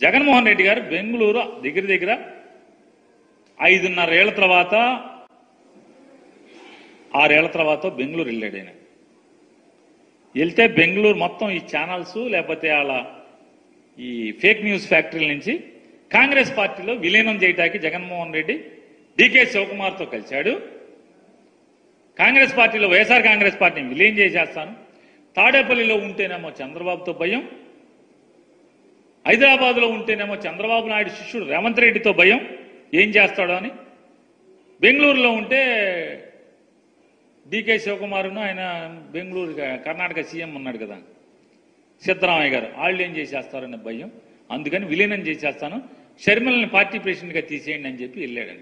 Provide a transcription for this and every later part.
జగన్మోహన్ రెడ్డి గారు బెంగళూరు దగ్గర దగ్గర ఐదున్నర ఏళ్ల తర్వాత ఆరేళ్ల తర్వాత బెంగళూరు వెళ్ళాడు ఆయన వెళ్తే బెంగళూరు మొత్తం ఈ ఛానల్స్ లేకపోతే అలా ఈ ఫేక్ న్యూస్ ఫ్యాక్టరీల నుంచి కాంగ్రెస్ పార్టీలో విలీనం చేయడానికి జగన్మోహన్ రెడ్డి డికే శివకుమార్తో కలిశాడు కాంగ్రెస్ పార్టీలో వైఎస్ఆర్ కాంగ్రెస్ పార్టీని విలీనం చేసేస్తాను తాడేపల్లిలో ఉంటేనేమో చంద్రబాబుతో భయం హైదరాబాద్లో ఉంటేనేమో చంద్రబాబు నాయుడు శిష్యుడు రేవంత్ రెడ్డితో భయం ఏం చేస్తాడో అని బెంగళూరులో ఉంటే డికే శివకుమారును ఆయన బెంగళూరు కర్ణాటక సీఎం ఉన్నాడు కదా సిద్ధరామయ్య గారు వాళ్ళు ఏం చేసేస్తారనే భయం అందుకని విలీనం చేసేస్తాను షర్మిలని పార్టీ ప్రెసిడెంట్గా తీసేయండి అని చెప్పి వెళ్ళాడండి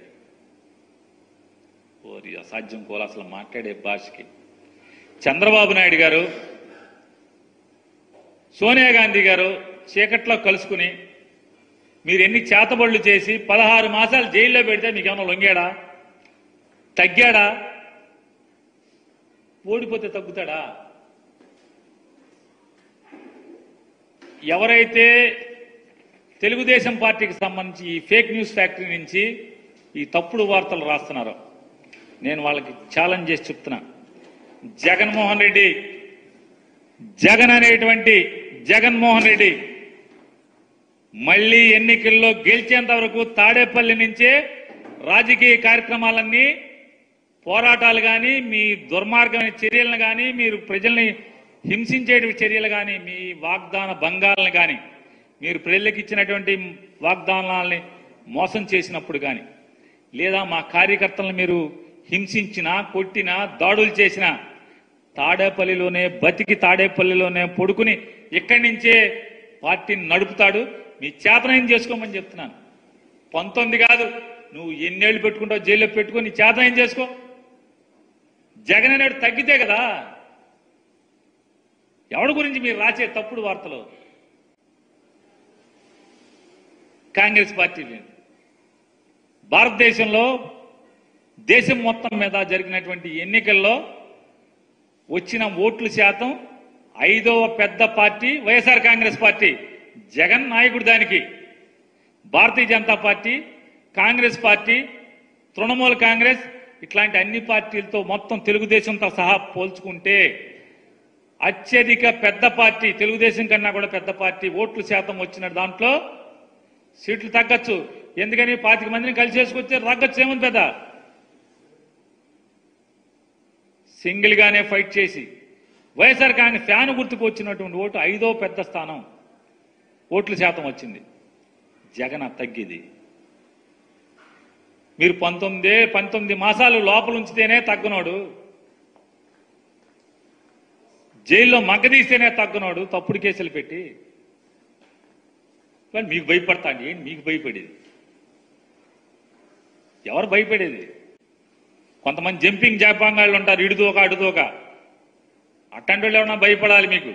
ఓరి అసాధ్యం కోల అసలు మాట్లాడే భాషకి చంద్రబాబు నాయుడు గారు సోనియా గాంధీ గారు చీకట్లో కలుసుకుని మీరు ఎన్ని చేతబడులు చేసి పదహారు మాసాలు జైల్లో పెడితే మీకేమైనా లొంగాడా తగ్గాడా ఓడిపోతే తగ్గుతాడా ఎవరైతే తెలుగుదేశం పార్టీకి సంబంధించి ఈ ఫేక్ న్యూస్ ఫ్యాక్టరీ నుంచి ఈ తప్పుడు వార్తలు రాస్తున్నారో నేను వాళ్ళకి ఛాలెంజ్ చేసి చెప్తున్నా జగన్మోహన్ రెడ్డి జగన్ అనేటువంటి జగన్మోహన్ రెడ్డి మళ్ళీ ఎన్నికల్లో గెలిచేంత వరకు తాడేపల్లి నుంచే రాజకీయ కార్యక్రమాలన్నీ పోరాటాలు కానీ మీ దుర్మార్గమైన చర్యలను కానీ మీరు ప్రజల్ని హింసించే చర్యలు కానీ మీ వాగ్దాన భంగాలను కానీ మీరు ప్రజలకు ఇచ్చినటువంటి వాగ్దానాలని మోసం చేసినప్పుడు కానీ లేదా మా కార్యకర్తలను మీరు హింసించినా కొట్టినా దాడులు చేసినా తాడేపల్లిలోనే బతికి తాడేపల్లిలోనే పడుకుని ఇక్కడి నుంచే పార్టీని నడుపుతాడు మీ చేతనైన చేసుకోమని చెప్తున్నాను పంతొమ్మిది కాదు నువ్వు ఎన్నేళ్ళు పెట్టుకుంటావు జైల్లో పెట్టుకో నీ చేతనైన చేసుకో జగన్ అనేడు తగ్గితే కదా ఎవడి గురించి మీరు రాసే తప్పుడు వార్తలు కాంగ్రెస్ పార్టీ లేదు భారతదేశంలో దేశం మొత్తం మీద జరిగినటువంటి ఎన్నికల్లో వచ్చిన ఓట్ల శాతం ఐదవ పెద్ద పార్టీ వైఎస్ఆర్ కాంగ్రెస్ పార్టీ జగన్ నాయకుడు దానికి భారతీయ జనతా పార్టీ కాంగ్రెస్ పార్టీ తృణమూల కాంగ్రెస్ ఇట్లాంటి అన్ని పార్టీలతో మొత్తం తెలుగుదేశంతో సహా పోల్చుకుంటే అత్యధిక పెద్ద పార్టీ తెలుగుదేశం కన్నా కూడా పెద్ద పార్టీ ఓట్ల శాతం వచ్చిన దాంట్లో సీట్లు తగ్గచ్చు ఎందుకని పాతిక మందిని కలిసి చేసుకొస్తే తగ్గచ్చు ఏముంది పెద్ద సింగిల్ గానే ఫైట్ చేసి వైఎస్ఆర్ కాంగ్రెస్ ఫ్యాన్ గుర్తుకు వచ్చినటువంటి ఓటు ఐదో పెద్ద స్థానం ఓట్ల శాతం వచ్చింది జగన్ తగ్గిది మీరు పంతొమ్మిదే పంతొమ్మిది మాసాలు లోపల ఉంచితేనే తగ్గునోడు జైల్లో మగ్గదీస్తేనే తగ్గునోడు తప్పుడు కేసులు పెట్టి కానీ మీకు భయపడతాండి ఏంటి మీకు భయపడేది ఎవరు భయపడేది కొంతమంది జంపింగ్ జాపాంగాళ్ళు ఉంటారు ఇడుదోక అడుదోక అట్టంటి వాళ్ళు ఏమన్నా భయపడాలి మీకు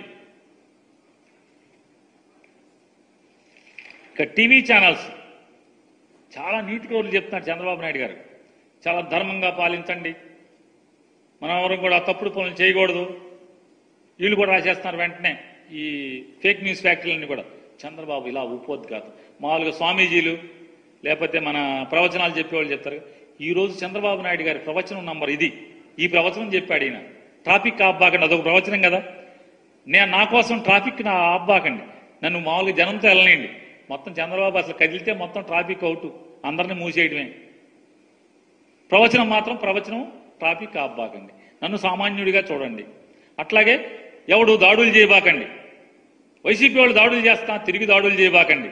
ఇక టీవీ ఛానల్స్ చాలా నీతి కౌరులు చెప్తున్నారు చంద్రబాబు నాయుడు గారు చాలా ధర్మంగా పాలించండి మనం ఎవరు కూడా తప్పుడు పనులు చేయకూడదు వీళ్ళు కూడా రాసేస్తున్నారు వెంటనే ఈ ఫేక్ న్యూస్ ఫ్యాక్టరీలన్నీ కూడా చంద్రబాబు ఇలా ఉపోద్ఘాతం మామూలుగా స్వామీజీలు లేకపోతే మన ప్రవచనాలు చెప్పేవాళ్ళు చెప్తారు ఈ రోజు చంద్రబాబు నాయుడు గారి ప్రవచనం నంబర్ ఇది ఈ ప్రవచనం చెప్పాడు ఈయన ట్రాఫిక్ ఆబ్బాకండి అదొక ప్రవచనం కదా నేను నా కోసం ట్రాఫిక్ నా ఆబ్బాకండి నన్ను మామూలుగా జనంతో వెళ్ళనండి మొత్తం చంద్రబాబు అసలు కదిలితే మొత్తం ట్రాఫిక్ అవుట్ అందరిని మూసేయడమే ప్రవచనం మాత్రం ప్రవచనం ట్రాఫిక్ ఆబ్బాకండి నన్ను సామాన్యుడిగా చూడండి అట్లాగే ఎవడు దాడులు చేయబాకండి వైసీపీ వాళ్ళు దాడులు చేస్తా తిరిగి దాడులు చేయబాకండి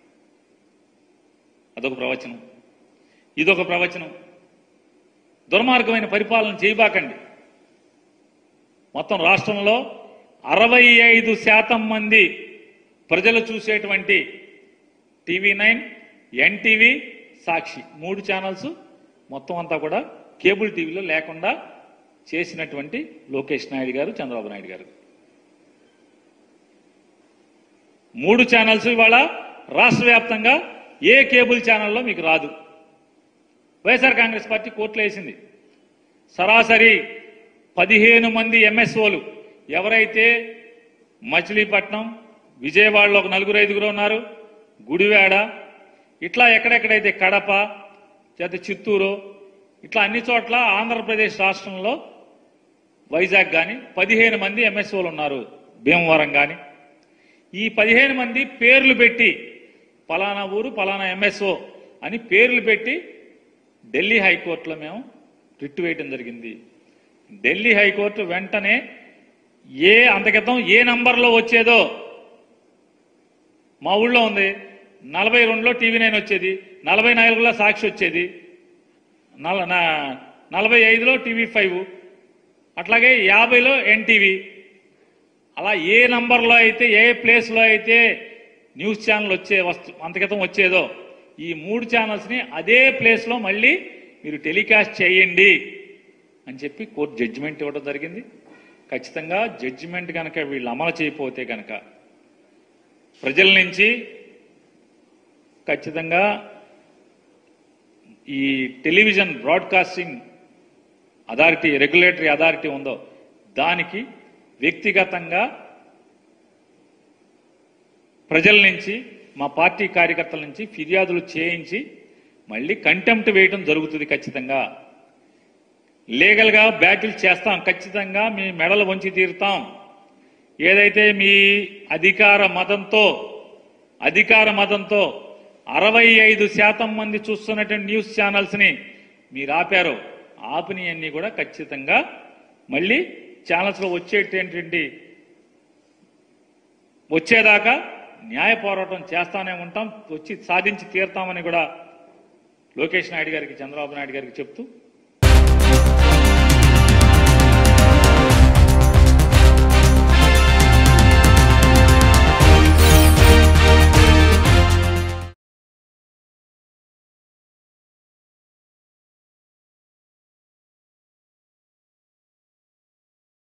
అదొక ప్రవచనం ఇదొక ప్రవచనం దుర్మార్గమైన పరిపాలన చేయబాకండి మొత్తం రాష్ట్రంలో అరవై ఐదు శాతం మంది ప్రజలు చూసేటువంటి టీవీ నైన్ ఎన్టీవీ సాక్షి మూడు ఛానల్స్ మొత్తం అంతా కూడా కేబుల్ టీవీలో లేకుండా చేసినటువంటి లోకేష్ నాయుడు గారు చంద్రబాబు నాయుడు గారు మూడు ఛానల్స్ ఇవాళ రాష్ట్ర వ్యాప్తంగా ఏ కేబుల్ ఛానల్లో మీకు రాదు వైఎస్ఆర్ కాంగ్రెస్ పార్టీ కోర్టులో వేసింది సరాసరి పదిహేను మంది ఎంఎస్ఓలు ఎవరైతే మచిలీపట్నం విజయవాడలో ఒక నలుగురు ఐదుగురు ఉన్నారు గుడివాడ ఇట్లా ఎక్కడెక్కడైతే కడప లేకపోతే చిత్తూరు ఇట్లా అన్ని చోట్ల ఆంధ్రప్రదేశ్ రాష్ట్రంలో వైజాగ్ కానీ పదిహేను మంది ఎంఎస్ఓలు ఉన్నారు భీమవరం కానీ ఈ పదిహేను మంది పేర్లు పెట్టి పలానా ఊరు పలానా ఎంఎస్ఓ అని పేర్లు పెట్టి ఢిల్లీ హైకోర్టులో మేము రిట్ వేయటం జరిగింది ఢిల్లీ హైకోర్టు వెంటనే ఏ అంతకితం ఏ నంబర్లో వచ్చేదో మా ఊళ్ళో ఉంది నలభై రెండులో టీవీ నైన్ వచ్చేది నలభై నాలుగులో సాక్షి వచ్చేది నల నా- నలభై ఐదులో టీవీ ఫైవ్ అట్లాగే యాభైలో ఎన్టీవీ అలా ఏ నంబర్లో అయితే ఏ ప్లేస్లో అయితే న్యూస్ ఛానల్ వచ్చే వస్తు అంతకితం వచ్చేదో ఈ మూడు ఛానల్స్ని అదే ప్లేస్లో మళ్ళీ మీరు టెలికాస్ట్ చేయండి అని చెప్పి కోర్టు జడ్జిమెంట్ ఇవ్వడం జరిగింది ఖచ్చితంగా జడ్జిమెంట్ కనుక వీళ్ళు అమలు చేయకపోతే కనుక ప్రజల నుంచి ఖచ్చితంగా ఈ television broadcasting authority regulatory authority ఉందో దానికి వ్యక్తిగతంగా ప్రజల నుంచి మా పార్టీ కార్యకర్తల నుంచి ఫిర్యాదులు చేయించి మళ్ళీ కంటెంప్ట్ వేయడం జరుగుతుంది ఖచ్చితంగా లీగల్గా బ్యాటిల్ చేస్తాం ఖచ్చితంగా మీ మెడలు వంచి తీరుతాం ఏదైతే మీ అధికార మతంతో అధికార మతంతో అరవై ఐదు శాతం మంది చూస్తున్నటువంటి న్యూస్ ఛానల్స్ ని మీరు ఆపారో ఆపినవన్నీ కూడా ఖచ్చితంగా మళ్ళీ ఛానల్స్ లో వచ్చేటటువంటి వచ్చేదాకా న్యాయ పోరాటం చేస్తానే ఉంటాం వచ్చి సాధించి తీరుతామని కూడా లోకేష్ నాయుడు గారికి చంద్రబాబు నాయుడు గారికి చెప్తూ